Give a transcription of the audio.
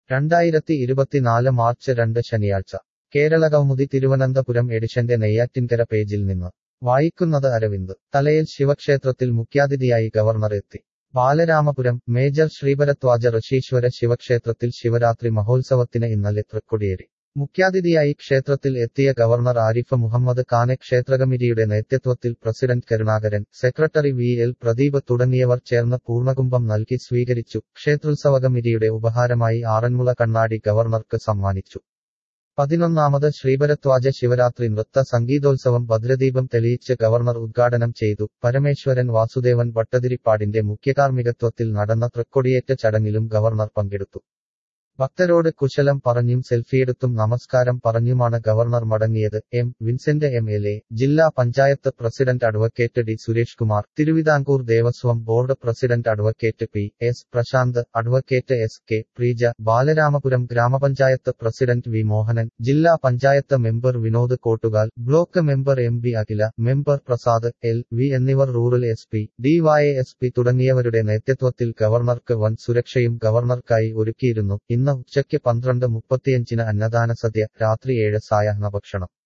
രണ്ടായിരത്തി ഇരുപത്തിനാല് മാർച്ച് രണ്ട് ശനിയാഴ്ച കേരള കൗമുദി തിരുവനന്തപുരം എഡിഷന്റെ നെയ്യാറ്റിൻകര പേജിൽ നിന്ന് വായിക്കുന്നത് അരവിന്ദ് തലയിൽ ശിവക്ഷേത്രത്തിൽ മുഖ്യാതിഥിയായി ഗവർണർ എത്തി ബാലരാമപുരം മേജർ ശ്രീഭരദ്വാജ ഋഷീശ്വര ശിവക്ഷേത്രത്തിൽ ശിവരാത്രി മഹോത്സവത്തിന് ഇന്നലെ തൃക്കൊടിയേറി മുഖ്യാതിഥിയായി ക്ഷേത്രത്തിൽ എത്തിയ ഗവർണർ ആരിഫ് മുഹമ്മദ് ഖാനെ ക്ഷേത്രകമ്മിറ്റിയുടെ നേതൃത്വത്തിൽ president Karunakaran secretary V L Pradeep തുടങ്ങിയവർ ചേർന്ന് പൂർണ്ണകുംഭം നൽകി സ്വീകരിച്ചു ക്ഷേത്രോത്സവ കമ്മിറ്റിയുടെ ഉപഹാരമായി ആറന്മുള കണ്ണാടി ഗവർണർക്ക് സമ്മാനിച്ചു പതിനൊന്നാമത് ശ്രീഭരദ്വാജ ശിവരാത്രി നൃത്ത സംഗീതോത്സവം ഭദ്രദീപം തെളിയിച്ച് ഗവർണർ ഉദ്ഘാടനം ചെയ്തു പരമേശ്വരൻ വാസുദേവൻ ഭട്ടതിരിപ്പാടിന്റെ മുഖ്യകാർമ്മികത്വത്തിൽ നടന്ന തൃക്കൊടിയേറ്റ ചടങ്ങിലും ഗവർണർ പങ്കെടുത്തു ഭക്തരോട് കുശലം പറഞ്ഞും സെൽഫിയെടുത്തും നമസ്കാരം പറഞ്ഞുമാണ് ഗവർണർ മടങ്ങിയത് M Vincent M L A ജില്ലാ panchayat president advocate D Suresh Kumar Travancore Devaswom board president advocate P S Prashanth advocate S K Preeja Balaramapuram grama panchayat president V Mohanan ജില്ലാ panchayat member Vinod Kottukal block member M B Akhila member Prasad L V എന്നിവർ റൂറൽ എസ് പി ഡിവൈഎസ്പി തുടങ്ങിയവരുടെ നേതൃത്വത്തിൽ ഗവർണർക്ക് വൻ സുരക്ഷയും ഗവർണർക്കായി ഒരുക്കിയിരുന്നു ഇന്ന് ഉച്ചയ്ക്ക് പന്ത്രണ്ട് മുപ്പത്തിയഞ്ചിന് അന്നദാന സദ്യ രാത്രി ഏഴ് സായാഹ്ന ഭക്ഷണം